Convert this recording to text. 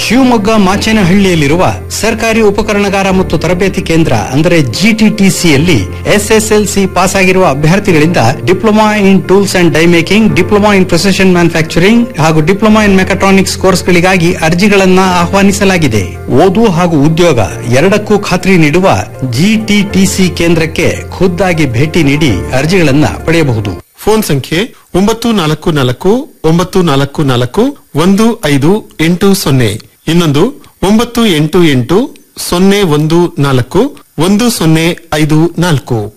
ಶಿವಮೊಗ್ಗ ಮಾಚೇನಹಳ್ಳಿಯಲ್ಲಿರುವ ಸರ್ಕಾರಿ ಉಪಕರಣಗಾರ ಮತ್ತು ತರಬೇತಿ ಕೇಂದ್ರ ಅಂದರೆ ಜಿಟಿಟಿಸಿಯಲ್ಲಿ ಎಸ್ಎಸ್ಎಲ್ಸಿ ಪಾಸ್ ಆಗಿರುವ ಅಭ್ಯರ್ಥಿಗಳಿಂದ diploma in tools and die making diploma in precision manufacturing ಹಾಗೂ ಡಿಪ್ಲೊಮಾ ಇನ್ ಮೆಕಾಟ್ರಾನಿಕ್ಸ್ ಕೋರ್ಸ್ಗಳಿಗಾಗಿ ಅರ್ಜಿಗಳನ್ನ ಆಹ್ವಾನಿಸಲಾಗಿದೆ ಓದು ಹಾಗೂ ಉದ್ಯೋಗ ಎರಡಕ್ಕೂ ಖಾತ್ರಿ ನೀಡುವ ಜಿಟಿಟಿಸಿ ಕೇಂದ್ರಕ್ಕೆ ಖುದ್ದಾಗಿ ಭೇಟಿ ನೀಡಿ ಅರ್ಜಿಗಳನ್ನ ಪಡೆಯಬಹುದು ಫೋನ್ ಸಂಖ್ಯೆ ಒಂಬತ್ತು ನಾಲ್ಕು ನಾಲ್ಕು ಒಂಬತ್ತು ನಾಲ್ಕು ನಾಲ್ಕು ಒಂದು ಐದು ಎಂಟು ಸೊನ್ನೆ ಇನ್ನೊಂದು ಒಂಬತ್ತು ಎಂಟು ಎಂಟು ಸೊನ್ನೆ ಒಂದು ನಾಲ್ಕು ಒಂದು ಸೊನ್ನೆ ಐದು ನಾಲ್ಕು